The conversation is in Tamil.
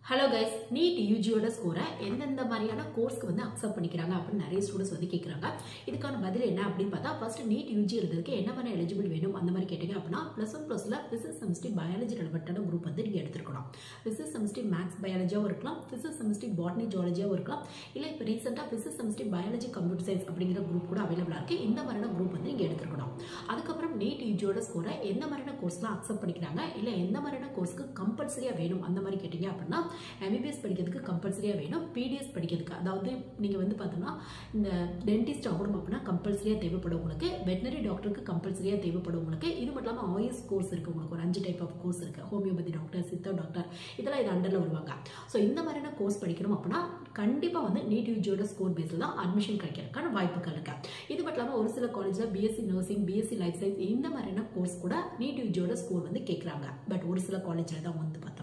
ஹலோ கைஸ் நீட் யூஜியோட ஸ்கோரை எந்தெந்த மாதிரியான கோர்ஸ்க்கு வந்து அக்செப்ட் பண்ணிக்கிறாங்க அப்படின்னு நிறைய ஸ்டூடெண்ட்ஸ் வந்து கேட்குறாங்க இதுக்கான பதில் என்ன அப்படின்னு பார்த்தா ஃபர்ஸ்ட் நீட் யூஜி எழுதுறதுக்கு என்ன மாதிரி எலிஜிபிள் வேணும் அந்த மாதிரி கேட்டீங்க அப்படின்னா ப்ளஸ் ஒன் ப்ளஸில் ஃபிசிக்ஸ் செமிஸ்ட்ரி பயாலஜி ரிலவெண்ட்டான குரூப் வந்து நீங்கள் எடுத்துருக்கணும் ஃபிசிக்ஸ் செமிஸ்ட்ரி மேக்ஸ் பயாலஜியாகவும் இருக்கலாம் ஃபிசிக்ஸ் செமிஸ்ட்ரி பாட்னி ஜுவாலஜியாகவும் இருக்கலாம் இல்லை இப்போ ரீசெண்டாக physics chemistry biology computer science அப்படிங்கிற குரூப் கூட அவைலபிளாக இருக்குது இந்த மாதிரியான குரூப் வந்து நீங்கள் எடுத்துருக்கணும் அதுக்கப்புறம் நீட் யூஜியோட ஸ்கோரை எந்த மாதிரியான கோர்ஸ்லாம் அக்செப்ட் பண்ணிக்கிறாங்க இல்லை எந்த மாதிரியான கோர்ஸ்க்கு கம்பல்சரியாக வேணும் அந்த மாதிரி கேட்டீங்க அப்படின்னா எம்பிபிஎஸ் படிக்கிறதுக்கு கம்பல்சரியாக வேணும் பிடிஎஸ் படிக்கிறதுக்கு அதாவது நீங்கள் வந்து பார்த்தோம்னா இந்த டென்டிஸ்ட் ஆகணும் அப்படின்னா கம்பல்சரியாக தேவைப்படும் உங்களுக்கு வெட்டினரி டாக்டருக்கு கம்பல்சரியாக தேவைப்படும் உங்களுக்கு இது மட்டும் இல்லாமல் ஆயுஸ் கோர்ஸ் இருக்குது உங்களுக்கு ஒரு அஞ்சு டைப் ஆஃப் கோர்ஸ் இருக்குது ஹோமியோபதி டாக்டர் சித்தா டாக்டர் இதெல்லாம் இது அண்டரில் வருவாங்க ஸோ இந்த மாதிரியான கோர்ஸ் படிக்கணும் அப்படின்னா கண்டிப்பாக வந்து நீட் யூஜியோட ஸ்கோர் பேஸில் தான் அட்மிஷன் கிடைக்கிறதுக்கான வாய்ப்புகள் இருக்கு இது மட்டும் இல்லாமல் ஒரு சில காலேஜில் BSc nursing BSc life science இந்த மாதிரியான கோர்ஸ் கூட நீட் யூஜியோட ஸ்கோர் வந்து கேட்குறாங்க பட் ஒரு சில காலேஜில் தான் வந்து பார்த்தோம்